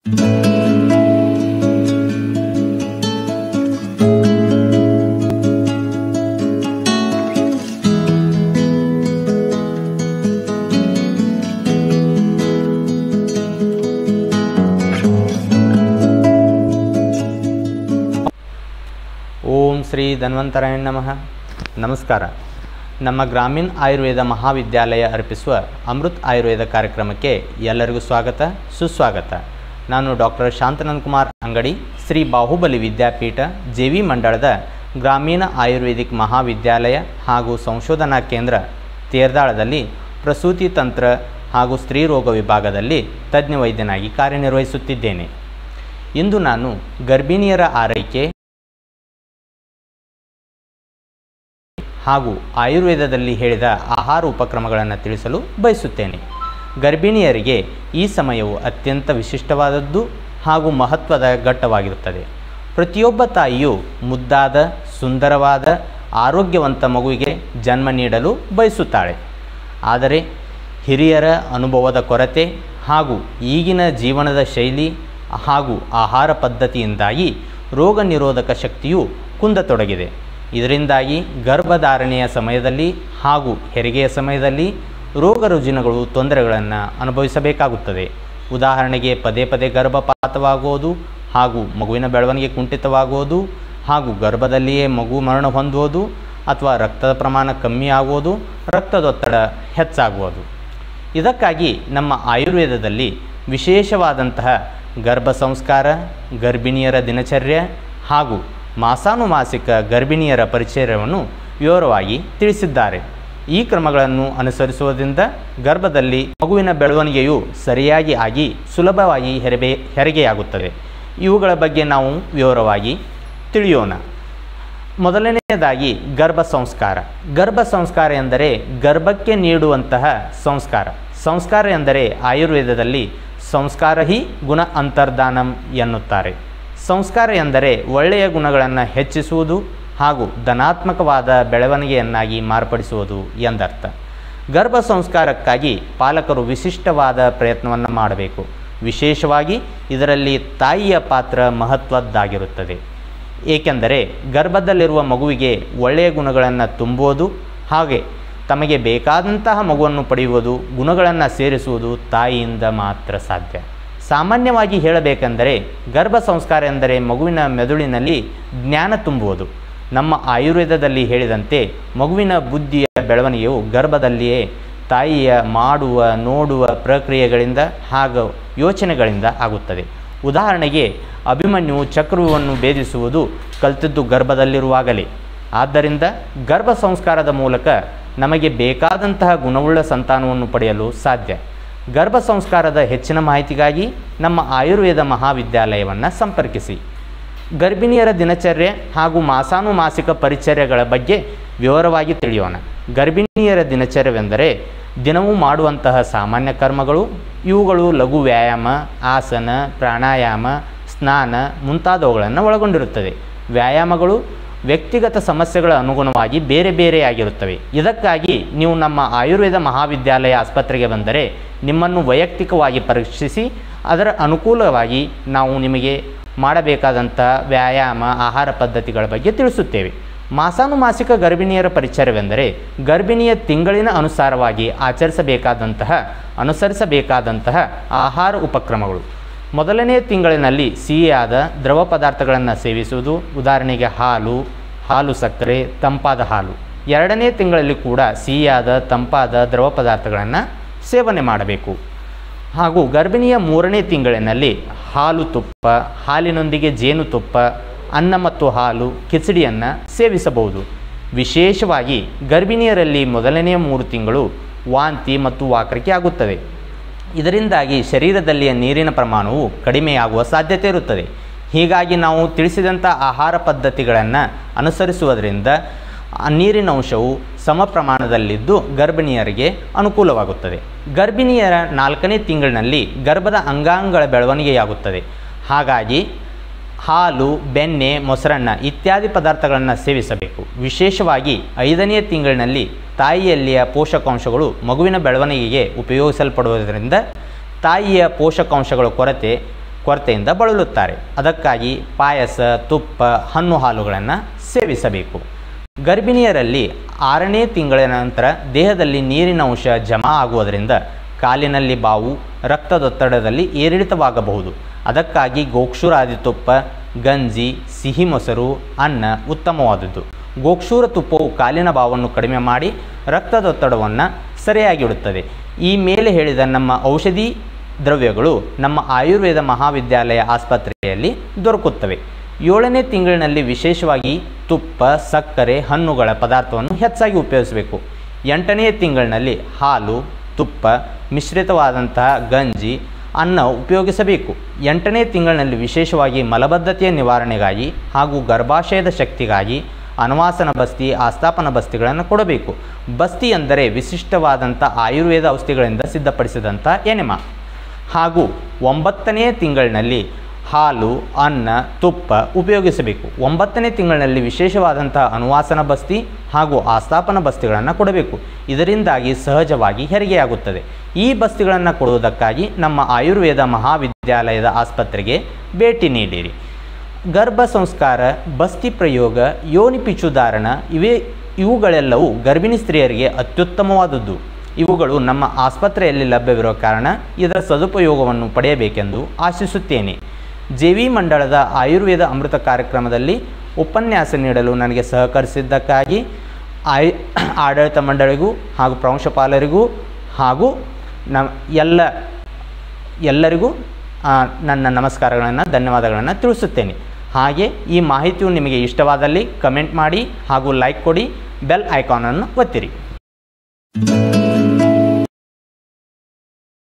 ಓಂ ಶ್ರೀ ಧನ್ವಂತರಾಯ ನಮಃ ನಮಸ್ಕಾರ ನಮ್ಮ ಗ್ರಾಮೀಣ ಆಯುರ್ವೇದ ಮಹಾವಿದ್ಯಾಲಯ ಅರ್ಪಿಸುವ ಅಮೃತ್ ಆಯುರ್ವೇದ ಕಾರ್ಯಕ್ರಮಕ್ಕೆ ಎಲ್ಲರಿಗೂ ಸ್ವಾಗತ ಸುಸ್ವಾಗತ ನಾನು doctor Shantananda Kumar Angadi Shri Bahubali Vidyapeetha J V ಮಂಡಳದ ಗ್ರಾಮೀಣ ಆಯುರ್ವೇದಿಕ್ ಮಹಾವಿದ್ಯಾಲಯ ಹಾಗೂ ಸಂಶೋಧನಾ ಕೇಂದ್ರ ತೇರ್ದಾಳದಲ್ಲಿ ಪ್ರಸೂತಿ ತಂತ್ರ ಹಾಗೂ ಸ್ತ್ರೀರೋಗ ವಿಭಾಗದಲ್ಲಿ ತಜ್ಞ ವೈದ್ಯನಾಗಿ ಕಾರ್ಯನಿರ್ವಹಿಸುತ್ತಿದ್ದೇನೆ ಇಂದು ನಾನು ಗರ್ಭಿಣಿಯರ ಆರೈಕೆ ಹಾಗೂ ಆಯುರ್ವೇದದಲ್ಲಿ ಹೇಳಿದ ಆಹಾರ ಉಪಕ್ರಮಗಳನ್ನು ತಿಳಿಸಲು ಬಯಸುತ್ತೇನೆ ಗರ್ಭಿಣಿಯರಿಗೆ ಈ ಸಮಯವು ಅತ್ಯಂತ ವಿಶಿಷ್ಟವಾದದ್ದು ಹಾಗೂ ಮಹತ್ವದ ಘಟ್ಟವಾಗಿರುತ್ತದೆ ಪ್ರತಿಯೊಬ್ಬ ತಾಯಿಯು ಮುದ್ದಾದ ಸುಂದರವಾದ ಆರೋಗ್ಯವಂತ ಮಗುವಿಗೆ ಜನ್ಮ ನೀಡಲು ಬಯಸುತ್ತಾಳೆ ಆದರೆ ಹಿರಿಯರ ಅನುಭವದ ಕೊರತೆ ಹಾಗೂ ಈಗಿನ ಜೀವನದ ಶೈಲಿ ಹಾಗೂ ಆಹಾರ ಪದ್ಧತಿಯಿಂದಾಗಿ ರೋಗ ನಿರೋಧಕ ಶಕ್ತಿಯು ಕುಂದತೊಡಗಿದೆ ಇದರಿಂದಾಗಿ ಗರ್ಭಧಾರಣೆಯ ಸಮಯದಲ್ಲಿ ಹಾಗೂ ಹೆರಿಗೆಯ ಸಮಯದಲ್ಲಿ ರೋಗ ರುಜಿನಗಳು ತೊಂದರೆಗಳನ್ನು ಅನುಭವಿಸಬೇಕಾಗುತ್ತದೆ ಉದಾಹರಣೆಗೆ ಪದೇ ಪದೇ ಗರ್ಭಪಾತವಾಗುವುದು ಹಾಗೂ ಮಗುವಿನ ಬೆಳವಣಿಗೆ ಕುಂಠಿತವಾಗುವುದು ಹಾಗೂ ಗರ್ಭದಲ್ಲಿಯೇ ಮಗು ಮರಣ ಹೊಂದುವುದು ಅಥವಾ ರಕ್ತದ ಪ್ರಮಾಣ ಕಮ್ಮಿ ಆಗುವುದು ರಕ್ತದೊತ್ತಡ ಹೆಚ್ಚಾಗುವುದು ಇದಕ್ಕಾಗಿ ನಮ್ಮ ಆಯುರ್ವೇದದಲ್ಲಿ ವಿಶೇಷವಾದಂತಹ ಗರ್ಭ ಸಂಸ್ಕಾರ ಗರ್ಭಿಣಿಯರ ದಿನಚರ್ಯ ಹಾಗೂ ಮಾಸಾನುಮಾಸಿಕ ಗರ್ಭಿಣಿಯರ ಪರಿಚಯವನ್ನು ವಿವರವಾಗಿ ತಿಳಿಸಿದ್ದಾರೆ ಈ ಕ್ರಮಗಳನ್ನು ಅನುಸರಿಸುವುದರಿಂದ ಗರ್ಭದಲ್ಲಿ ಮಗುವಿನ ಬೆಳವಣಿಗೆಯು ಸರಿಯಾಗಿ ಆಗಿ ಸುಲಭವಾಗಿ ಹೆರಬೆ ಹೆರಿಗೆಯಾಗುತ್ತದೆ ಇವುಗಳ ಬಗ್ಗೆ ನಾವು ವಿವರವಾಗಿ ತಿಳಿಯೋಣ ಮೊದಲನೆಯದಾಗಿ ಗರ್ಭ ಸಂಸ್ಕಾರ ಗರ್ಭ ಸಂಸ್ಕಾರ ಎಂದರೆ ಗರ್ಭಕ್ಕೆ ನೀಡುವಂತಹ ಸಂಸ್ಕಾರ ಸಂಸ್ಕಾರ ಎಂದರೆ ಆಯುರ್ವೇದದಲ್ಲಿ ಸಂಸ್ಕಾರ ಹಿ ಗುಣ ಅಂತರ್ಧಾನಂ ಎನ್ನುತ್ತಾರೆ ಸಂಸ್ಕಾರ ಎಂದರೆ ಒಳ್ಳೆಯ ಗುಣಗಳನ್ನು ಹೆಚ್ಚಿಸುವುದು ಹಾಗೂ ಧನಾತ್ಮಕವಾದ ಬೆಳವಣಿಗೆಯನ್ನಾಗಿ ಮಾರ್ಪಡಿಸುವುದು ಎಂದರ್ಥ ಗರ್ಭ ಸಂಸ್ಕಾರಕ್ಕಾಗಿ ಪಾಲಕರು ವಿಶಿಷ್ಟವಾದ ಪ್ರಯತ್ನವನ್ನು ಮಾಡಬೇಕು ವಿಶೇಷವಾಗಿ ಇದರಲ್ಲಿ ತಾಯಿಯ ಪಾತ್ರ ಮಹತ್ವದ್ದಾಗಿರುತ್ತದೆ ಏಕೆಂದರೆ ಗರ್ಭದಲ್ಲಿರುವ ಮಗುವಿಗೆ ಒಳ್ಳೆಯ ಗುಣಗಳನ್ನು ತುಂಬುವುದು ಹಾಗೆ ತಮಗೆ ಬೇಕಾದಂತಹ ಮಗುವನ್ನು ಪಡೆಯುವುದು ಗುಣಗಳನ್ನು ಸೇರಿಸುವುದು ತಾಯಿಯಿಂದ ಮಾತ್ರ ಸಾಧ್ಯ ಸಾಮಾನ್ಯವಾಗಿ ಹೇಳಬೇಕೆಂದರೆ ಗರ್ಭ ಸಂಸ್ಕಾರ ಎಂದರೆ ಮಗುವಿನ ಮೆದುಳಿನಲ್ಲಿ ಜ್ಞಾನ ತುಂಬುವುದು ನಮ್ಮ ಆಯುರ್ವೇದದಲ್ಲಿ ಹೇಳಿದಂತೆ ಮಗುವಿನ ಬುದ್ಧಿಯ ಬೆಳವಣಿಗೆಯು ಗರ್ಭದಲ್ಲಿಯೇ ತಾಯಿಯ ಮಾಡುವ ನೋಡುವ ಪ್ರಕ್ರಿಯೆಗಳಿಂದ ಹಾಗೂ ಯೋಚನೆಗಳಿಂದ ಆಗುತ್ತದೆ ಉದಾಹರಣೆಗೆ ಅಭಿಮನ್ಯು ಚಕ್ರವನ್ನು ಭೇದಿಸುವುದು ಕಲಿತದ್ದು ಗರ್ಭದಲ್ಲಿರುವಾಗಲೇ ಆದ್ದರಿಂದ ಗರ್ಭ ಸಂಸ್ಕಾರದ ಮೂಲಕ ನಮಗೆ ಬೇಕಾದಂತಹ ಗುಣವುಳ್ಳ ಸಂತಾನವನ್ನು ಪಡೆಯಲು ಸಾಧ್ಯ ಗರ್ಭ ಸಂಸ್ಕಾರದ ಹೆಚ್ಚಿನ ಮಾಹಿತಿಗಾಗಿ ನಮ್ಮ ಆಯುರ್ವೇದ ಮಹಾವಿದ್ಯಾಲಯವನ್ನು ಸಂಪರ್ಕಿಸಿ ಗರ್ಭಿಣಿಯರ ದಿನಚರ್ಯೆ ಹಾಗೂ ಮಾಸಾನುಮಾಸಿಕ ಪರಿಚರ್ಯಗಳ ಬಗ್ಗೆ ವಿವರವಾಗಿ ತಿಳಿಯೋಣ ಗರ್ಭಿಣಿಯರ ದಿನಚರ್ಯವೆಂದರೆ ದಿನವೂ ಮಾಡುವಂತಹ ಸಾಮಾನ್ಯ ಕರ್ಮಗಳು ಇವುಗಳು ಲಘು ವ್ಯಾಯಾಮ ಆಸನ ಪ್ರಾಣಾಯಾಮ ಸ್ನಾನ ಮುಂತಾದವುಗಳನ್ನು ಒಳಗೊಂಡಿರುತ್ತದೆ ವ್ಯಾಯಾಮಗಳು ವ್ಯಕ್ತಿಗತ ಸಮಸ್ಯೆಗಳ ಅನುಗುಣವಾಗಿ ಬೇರೆ ಬೇರೆಯಾಗಿರುತ್ತವೆ ಇದಕ್ಕಾಗಿ ನೀವು ನಮ್ಮ ಆಯುರ್ವೇದ ಮಹಾವಿದ್ಯಾಲಯ ಆಸ್ಪತ್ರೆಗೆ ಬಂದರೆ ನಿಮ್ಮನ್ನು ವೈಯಕ್ತಿಕವಾಗಿ ಪರೀಕ್ಷಿಸಿ ಅದರ ಅನುಕೂಲವಾಗಿ ನಾವು ನಿಮಗೆ ಮಾಡಬೇಕಾದಂಥ ವ್ಯಾಯಾಮ ಆಹಾರ ಪದ್ಧತಿಗಳ ಬಗ್ಗೆ ತಿಳಿಸುತ್ತೇವೆ ಮಾಸಾನುಮಾಸಿಕ ಗರ್ಭಿಣಿಯರ ಪರಿಚಯವೆಂದರೆ ಗರ್ಭಿಣಿಯ ತಿಂಗಳಿನ ಅನುಸಾರವಾಗಿ ಆಚರಿಸಬೇಕಾದಂತಹ ಅನುಸರಿಸಬೇಕಾದಂತಹ ಆಹಾರ ಉಪಕ್ರಮಗಳು ಮೊದಲನೇ ತಿಂಗಳಿನಲ್ಲಿ ಸಿಹಿಯಾದ ದ್ರವ ಪದಾರ್ಥಗಳನ್ನು ಸೇವಿಸುವುದು ಉದಾಹರಣೆಗೆ ಹಾಲು ಹಾಲು ಸಕ್ಕರೆ ತಂಪಾದ ಹಾಲು ಎರಡನೇ ತಿಂಗಳಲ್ಲಿ ಕೂಡ ಸಿಹಿಯಾದ ತಂಪಾದ ದ್ರವ ಪದಾರ್ಥಗಳನ್ನು ಸೇವನೆ ಮಾಡಬೇಕು ಹಾಗೂ ಗರ್ಭಿಣಿಯ ಮೂರನೇ ತಿಂಗಳಿನಲ್ಲಿ ಹಾಲು ತುಪ್ಪ ಹಾಲಿನೊಂದಿಗೆ ಜೇನುತುಪ್ಪ ಅನ್ನ ಮತ್ತು ಹಾಲು ಕಿಚಡಿಯನ್ನು ಸೇವಿಸಬಹುದು ವಿಶೇಷವಾಗಿ ಗರ್ಭಿಣಿಯರಲ್ಲಿ ಮೊದಲನೆಯ ಮೂರು ತಿಂಗಳು ವಾಂತಿ ಮತ್ತು ವಾಕರಿಕೆ ಆಗುತ್ತದೆ ಇದರಿಂದಾಗಿ ಶರೀರದಲ್ಲಿಯ ನೀರಿನ ಪ್ರಮಾಣವು ಕಡಿಮೆಯಾಗುವ ಸಾಧ್ಯತೆ ಇರುತ್ತದೆ ಹೀಗಾಗಿ ನಾವು ತಿಳಿಸಿದಂಥ ಆಹಾರ ಪದ್ಧತಿಗಳನ್ನು ಅನುಸರಿಸುವುದರಿಂದ ಆ ನೀರಿನ ಅಂಶವು ಸಮ ಪ್ರಮಾಣದಲ್ಲಿದ್ದು ಗರ್ಭಿಣಿಯರಿಗೆ ಅನುಕೂಲವಾಗುತ್ತದೆ ಗರ್ಭಿಣಿಯರ ನಾಲ್ಕನೇ ತಿಂಗಳಿನಲ್ಲಿ ಗರ್ಭದ ಅಂಗಾಂಗಗಳ ಬೆಳವಣಿಗೆಯಾಗುತ್ತದೆ ಹಾಗಾಗಿ ಹಾಲು ಬೆಣ್ಣೆ ಮೊಸರನ್ನ ಇತ್ಯಾದಿ ಪದಾರ್ಥಗಳನ್ನು ಸೇವಿಸಬೇಕು ವಿಶೇಷವಾಗಿ ಐದನೇ ತಿಂಗಳಿನಲ್ಲಿ ತಾಯಿಯಲ್ಲಿಯ ಪೋಷಕಾಂಶಗಳು ಮಗುವಿನ ಬೆಳವಣಿಗೆಗೆ ಉಪಯೋಗಿಸಲ್ಪಡುವುದರಿಂದ ತಾಯಿಯ ಪೋಷಕಾಂಶಗಳ ಕೊರತೆ ಕೊರತೆಯಿಂದ ಬಳಲುತ್ತಾರೆ ಅದಕ್ಕಾಗಿ ಪಾಯಸ ತುಪ್ಪ ಹಣ್ಣು ಹಾಲುಗಳನ್ನು ಸೇವಿಸಬೇಕು ಗರ್ಭಿಣಿಯರಲ್ಲಿ ಆರನೇ ತಿಂಗಳ ನಂತರ ದೇಹದಲ್ಲಿ ನೀರಿನ ಅಂಶ ಜಮಾ ಆಗುವುದರಿಂದ ಕಾಲಿನಲ್ಲಿ ಬಾವು ರಕ್ತದೊತ್ತಡದಲ್ಲಿ ಏರಿಳಿತವಾಗಬಹುದು ಅದಕ್ಕಾಗಿ ಗೋಕ್ಷೂರಾದಿ ತುಪ್ಪ ಗಂಜಿ ಸಿಹಿ ಮೊಸರು ಅನ್ನ ಉತ್ತಮವಾದದ್ದು ಗೋಕ್ಷೂರ ತುಪ್ಪವು ಕಾಲಿನ ಬಾವನ್ನು ಕಡಿಮೆ ಮಾಡಿ ರಕ್ತದೊತ್ತಡವನ್ನು ಸರಿಯಾಗಿಡುತ್ತದೆ ಈ ಮೇಲೆ ಹೇಳಿದ ನಮ್ಮ ಔಷಧಿ ದ್ರವ್ಯಗಳು ನಮ್ಮ ಆಯುರ್ವೇದ ಮಹಾವಿದ್ಯಾಲಯ ಆಸ್ಪತ್ರೆಯಲ್ಲಿ ದೊರಕುತ್ತವೆ ಏಳನೇ ತಿಂಗಳಿನಲ್ಲಿ ವಿಶೇಷವಾಗಿ ತುಪ್ಪ ಸಕ್ಕರೆ ಹಣ್ಣುಗಳ ಪದಾರ್ಥವನ್ನು ಹೆಚ್ಚಾಗಿ ಉಪಯೋಗಿಸಬೇಕು ಎಂಟನೆಯ ತಿಂಗಳಿನಲ್ಲಿ ಹಾಲು ತುಪ್ಪ ಮಿಶ್ರಿತವಾದಂತಹ ಗಂಜಿ ಅನ್ನ ಉಪಯೋಗಿಸಬೇಕು ಎಂಟನೇ ತಿಂಗಳಿನಲ್ಲಿ ವಿಶೇಷವಾಗಿ ಮಲಬದ್ಧತೆಯ ನಿವಾರಣೆಗಾಗಿ ಹಾಗೂ ಗರ್ಭಾಶಯದ ಶಕ್ತಿಗಾಗಿ ಅನುವಾಸನ ಬಸ್ತಿ ಆಸ್ಥಾಪನ ಬಸ್ತಿಗಳನ್ನು ಕೊಡಬೇಕು ಬಸ್ತಿ ಎಂದರೆ ವಿಶಿಷ್ಟವಾದಂಥ ಆಯುರ್ವೇದ ಔಷಧಿಗಳಿಂದ ಸಿದ್ಧಪಡಿಸಿದಂಥ ಎನೆಮ ಹಾಗೂ ಒಂಬತ್ತನೇ ತಿಂಗಳಿನಲ್ಲಿ ಹಾಲು ಅನ್ನ ತುಪ್ಪ ಉಪಯೋಗಿಸಬೇಕು ಒಂಬತ್ತನೇ ತಿಂಗಳಿನಲ್ಲಿ ವಿಶೇಷವಾದಂತಹ ಅನುವಾಸನ ಬಸ್ತಿ ಹಾಗೂ ಆಸ್ಥಾಪನ ಬಸ್ತಿಗಳನ್ನು ಕೊಡಬೇಕು ಇದರಿಂದಾಗಿ ಸಹಜವಾಗಿ ಹೆರಿಗೆಯಾಗುತ್ತದೆ ಈ ಬಸ್ತಿಗಳನ್ನು ಕೊಡುವುದಕ್ಕಾಗಿ ನಮ್ಮ ಆಯುರ್ವೇದ ಮಹಾವಿದ್ಯಾಲಯದ ಆಸ್ಪತ್ರೆಗೆ ಭೇಟಿ ನೀಡಿರಿ ಗರ್ಭ ಸಂಸ್ಕಾರ ಬಸ್ತಿ ಪ್ರಯೋಗ ಯೋನಿ ಪಿಚುಧಾರಣ ಇವೇ ಇವುಗಳೆಲ್ಲವೂ ಗರ್ಭಿಣಿ ಸ್ತ್ರೀಯರಿಗೆ ಅತ್ಯುತ್ತಮವಾದದ್ದು ಇವುಗಳು ನಮ್ಮ ಆಸ್ಪತ್ರೆಯಲ್ಲಿ ಲಭ್ಯವಿರುವ ಕಾರಣ ಇದರ ಸದುಪಯೋಗವನ್ನು ಪಡೆಯಬೇಕೆಂದು ಆಶಿಸುತ್ತೇನೆ ಜೆ ವಿ ಮಂಡಳದ ಆಯುರ್ವೇದ ಅಮೃತ ಕಾರ್ಯಕ್ರಮದಲ್ಲಿ ಉಪನ್ಯಾಸ ನೀಡಲು ನನಗೆ ಸಹಕರಿಸಿದ್ದಕ್ಕಾಗಿ ಆಯ್ ಆಡಳಿತ ಮಂಡಳಿಗೂ ಹಾಗೂ ಪ್ರಾಂಶುಪಾಲರಿಗೂ ಹಾಗೂ ನ ಎಲ್ಲ ಎಲ್ಲರಿಗೂ ಆ, ನನ್ನ ನಮಸ್ಕಾರಗಳನ್ನು ಧನ್ಯವಾದಗಳನ್ನು ತಿಳಿಸುತ್ತೇನೆ ಹಾಗೆ ಈ ಮಾಹಿತಿಯು ನಿಮಗೆ ಇಷ್ಟವಾದಲ್ಲಿ ಕಮೆಂಟ್ ಮಾಡಿ ಹಾಗೂ ಲೈಕ್ ಕೊಡಿ ಬೆಲ್ ಐಕಾನನ್ನು ಒತ್ತಿರಿ